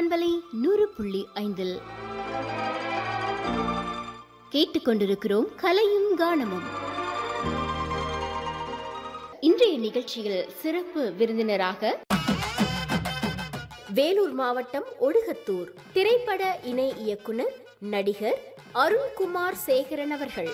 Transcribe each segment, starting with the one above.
பண்பலை நூறு புள்ளி ஐந்தில் கேட்டுக்கொண்டிருக்கிறோம் கலையும் கானமும் இன்றைய நிகழ்ச்சியில் சிறப்பு விருந்தினராக வேலூர் மாவட்டம் ஒடுகத்தூர் திரைப்பட இணை இயக்குனர் நடிகர் அருண்குமார் சேகரன் அவர்கள்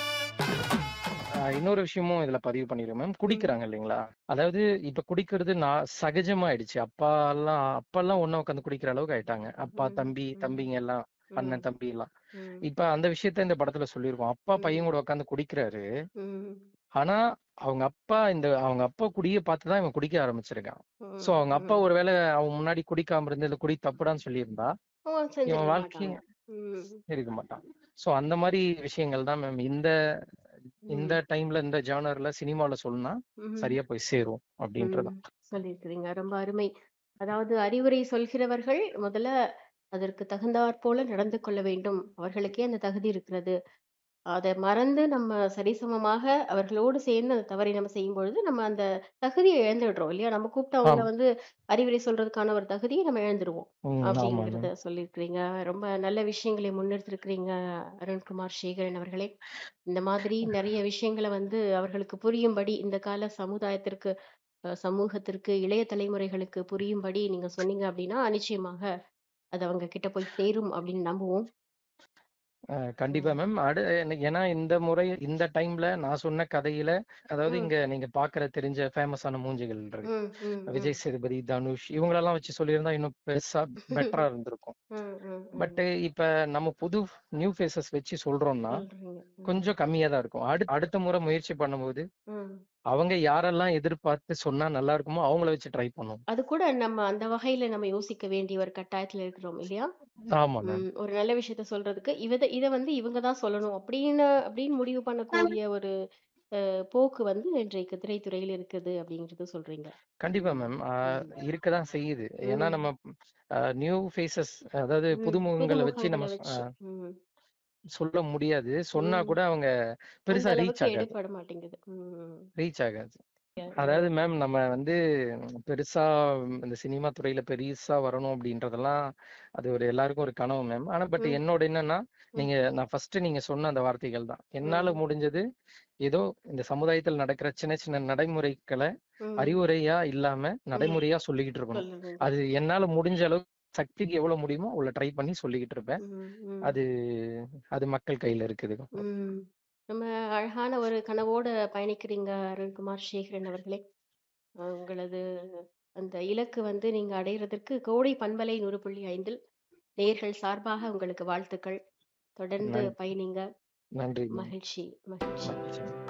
ஆஹ் இன்னொரு விஷயமும் இதுல பதிவு பண்ணிடுறேன் மேம் குடிக்கிறாங்க இல்லைங்களா அதாவது இப்ப குடிக்கிறது நான் சகஜமா ஆயிடுச்சு அப்பா எல்லாம் அப்பா எல்லாம் ஒண்ணா உட்காந்து குடிக்கிற அளவுக்கு ஆயிட்டாங்க அப்பா ம், தம்பி ம். தம்பிங்க எல்லாம் அண்ணன் ம், தம்பி எல்லாம் ம், இப்ப அந்த விஷயத்த இந்த படத்துல சொல்லியிருக்கோம் அப்பா ம். பையன் கூட உட்காந்து குடிக்கிறாரு ம், ஆனா அவங்க அப்பா இந்த அவங்க அப்பா குடிய பார்த்துதான் இவன் குடிக்க ஆரம்பிச்சிருக்கான் சோ ம், அவங்க அப்பா ம். ஒருவேளை அவன் முன்னாடி குடிக்காம இருந்து இல்ல குடி தப்புடான்னு சொல்லியிருந்தா அவன் இவன் செஞ்சிருக்க வாழ்க்கை மாட்டாங்க ம், இருக்க மாட்டான் சோ அந்த மாதிரி விஷயங்கள் தான் மேம் இந்த இந்த ம், டைம்ல இந்த ஜானர்ல சினிமால சொன்னா ம், சரியா போய் சேரும் அப்படின்றதான் ம். சொல்லியிருக்கிறீங்க ரொம்ப அருமை அதாவது அறிவுரை சொல்கிறவர்கள் முதல்ல அதற்கு தகுந்தாற் போல நடந்து கொள்ள வேண்டும் அவர்களுக்கே அந்த தகுதி இருக்கிறது அதை மறந்து நம்ம சரிசமமாக அவர்களோடு சேர்ந்து அந்த தவறை நம்ம செய்யும் பொழுது நம்ம அந்த தகுதியை இழந்துடுறோம் இல்லையா நம்ம கூப்பிட்டு அவங்கள ஆம் வந்து அறிவுரை சொல்றதுக்கான ஒரு தகுதியை நம்ம இழந்துருவோம் ம், ஆமா அப்படிங்கிறத மேம் சொல்லியிருக்கிறீங்க ரொம்ப நல்ல விஷயங்களை முன்னெடுத்திருக்கிறீங்க அருண்குமார் சேகரன் அவர்களே இந்த மாதிரி நிறைய விஷயங்களை வந்து அவர்களுக்கு புரியும்படி இந்த கால சமுதாயத்திற்கு அஹ், சமூகத்திற்கு இளைய தலைமுறைகளுக்கு புரியும்படி நீங்க சொன்னீங்க அப்படின்னா நிச்சயமாக அது அவங்க கிட்ட போய் சேரும் அப்படின்னு நம்புவோம் அஹ் கண்டிப்பா ம், மேம் அடு எனக்கு- ஏன்னா இந்த முறை இந்த டைம்ல நான் சொன்ன கதையில அதாவது ம், இங்க நீங்க பாக்குற தெரிஞ்ச ஃபேமஸான மூஞ்சிகள் இருக்கு ம், ம், ம், விஜய் சேதுபதி தனுஷ் இவங்களெல்லாம் வச்சு சொல்லியிருந்தா இன்னும் பெருசா பெட்டரா இருந்திருக்கும் ம், ம், பட் ம். இப்ப நம்ம புது நியூ ஃபேஸஸ் வச்சு சொல்றோம்னா சொல்றீங்க ம், கொஞ்சம் கம்மியா தான் இருக்கும் அடு அடுத்த முறை முயற்சி பண்ணும்போது ம். அவங்க யாரெல்லாம் எதிர்பார்த்து சொன்னா நல்லா இருக்குமோ அவங்கள வச்சு ட்ரை பண்ணுவோம் அது கூட நம்ம அந்த வகையில நம்ம யோசிக்க வேண்டிய ஒரு கட்டாயத்துல இருக்கிறோம் இல்லையா ஆமா மேம் ம், ஒரு நல்ல விஷயத்த சொல்றதுக்கு இவத இத வந்து இவங்க தான் சொல்லணும் அப்படின்னு அப்படின்னு முடிவு பண்ணக்கூடிய ஒரு அஹ், போக்கு வந்து இன்றைக்கு திரைத்துறையில் இருக்குது அப்படிங்கறது சொல்றீங்க கண்டிப்பா ம், மேம் ம், இருக்கதான் செய்யுது ஏன்னா ம், நம்ம நியூ ஃபேஸஸ் அதாவது ம். புதுமுகங்களை வச்சு நம்ம புதுமுகங்களை அஹ், வச்சு ம், சொல்ல முடியாது சொன்னா ம். கூட அவங்க அந்த பெருசா ரீச் அளவுக்கு ஆகாது எடுபட மாட்டேங்குது ம், ரீச் ஆகாது ம், அதாவது ம், மேம் நம்ம வந்து பெருசா இந்த சினிமா துறையில பெருசா வரணும் அப்படின்றதெல்லாம் அது ஒரு எல்லாருக்கும் ஒரு கனவு மேம் ஆனா பட் ம், என்னோட என்னன்னா ம், நீங்க நான் ஃபர்ஸ்ட் நீங்க சொன்ன அந்த வார்த்தைகள் தான் என்னால ம், முடிஞ்சது ஏதோ இந்த சமுதாயத்தில் நடக்கிற சின்ன சின்ன நடைமுறைகளை ம். அறிவுரையா இல்லாம ம். நடைமுறையா சொல்லிக்கிட்டு இருக்கணும் சொல்லுங்க அது என்னால முடிஞ்ச அளவு சக்திக்கு எவ்வளவு முடியுமோ அவ்வளவு ட்ரை பண்ணி சொல்லிக்கிட்டு இருப்பேன் ம், ம். அது அது மக்கள் கையில இருக்குது ம். நம்ம அழகான ஒரு கனவோட பயணிக்கிறீங்க அருண்குமார் சேகரன் அவர்களே அஹ் உங்களது அந்த இலக்கு வந்து நீங்க அடையிறதற்கு கோடை பண்பலை நூறு புள்ளி ஐந்தில் நேர்கள் சார்பாக உங்களுக்கு வாழ்த்துக்கள் தொடர்ந்து நன்றி பயணிங்க நன்றி மேம் மகிழ்ச்சி மகிழ்ச்சி மகிழ்ச்சி